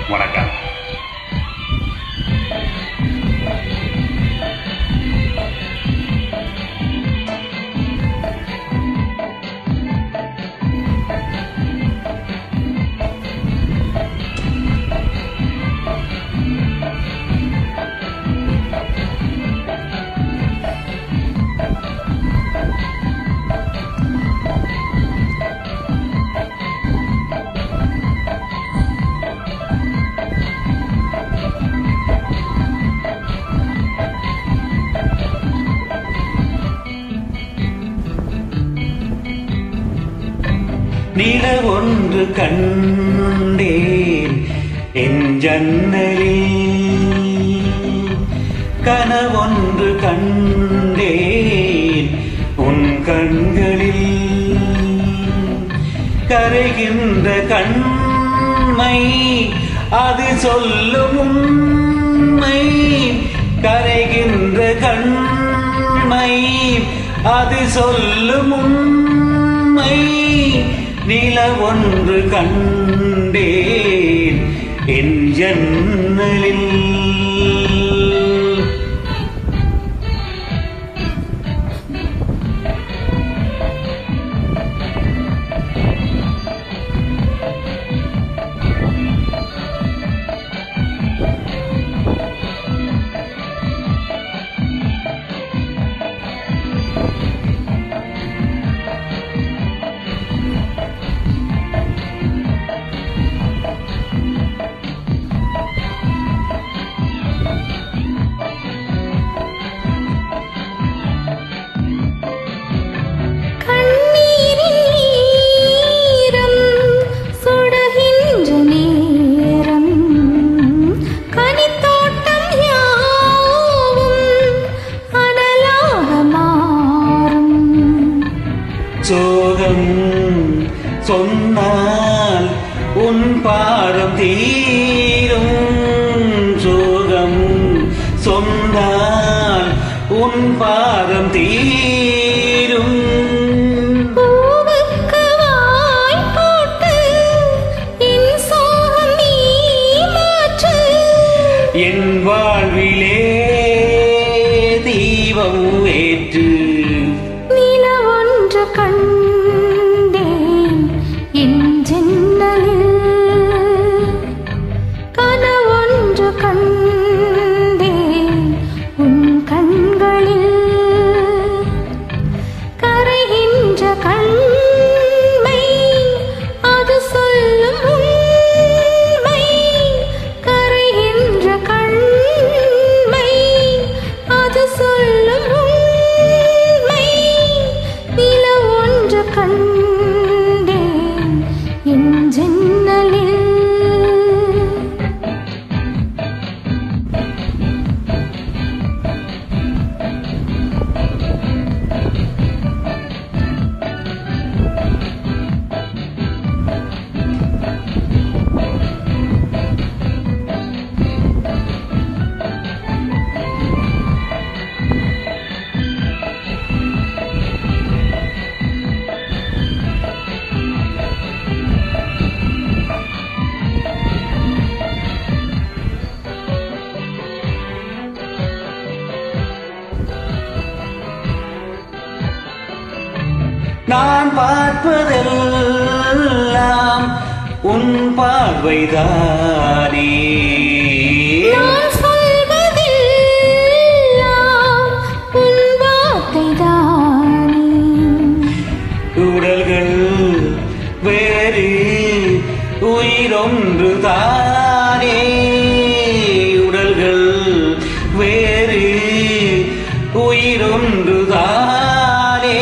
வணக்கம் நிலவொன்று கண்டேன் என் ஜன்னலில் கனவொன்று கண்டேன் உன் கண்களில் கரைகின்ற கண்மை அது சொல்லும் உண்மை கரைகின்ற கண்மை அது சொல்லும் உண்மை நில ஒன்று கண்டேன் என் ஜன்னலில் கண்ணீரின் ஈரம் சுடுகின்ற நேரம் கனித்தோட்டம் யாவும் அனலாக மாறும் சோகம் சொன்னால் உன் பாரம் தீரும் சோகம் சொன்னால் உன் பாரம் தீரும் பூவுக்கு வாய் போட்டு என் சோகம் நீ மாற்று என் வாழ்விலே தீபம் ஏற்று நில ஒன்று கண்டேன் என் ஜன்னலில் கனவொன்று கண்டேன் உன் கண்களில் கரைகின்ற கண்மை அது சொல்லும் உண்மை கரைகின்ற கண்மை அது சொல்லும் உண்மை நில ஒன்று கண்டேன் என் ஜன்னலில் நான் பார்ப்பதெல்லாம் உன் பார்வைதானே நான் சொல்வதெல்லாம் உன் வார்த்தைதானே உடல்கள் வேறு உயிரொன்று தானே உடல்கள் வேறு உயிரொன்று தானே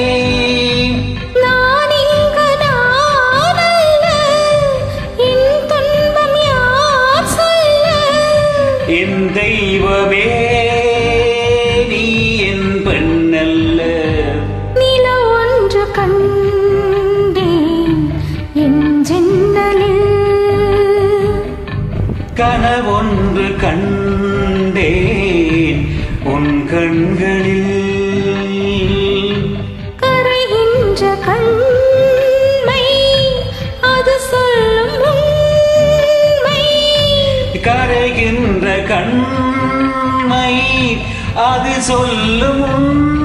நான் இங்கு நானல்ல என் துன்பம் யார் சொல்ல என் தெய்வமே நீ என் பெண்ணல்ல நில ஒன்று கண்டேன் என் ஜன்னலில் கனவொன்று கண்டேன் உன் கண்களில் கரைகின்ற கண்மை அது சொல்லும் உண்மை கரைகின்ற கண்மை அது சொல்லும் உண்மை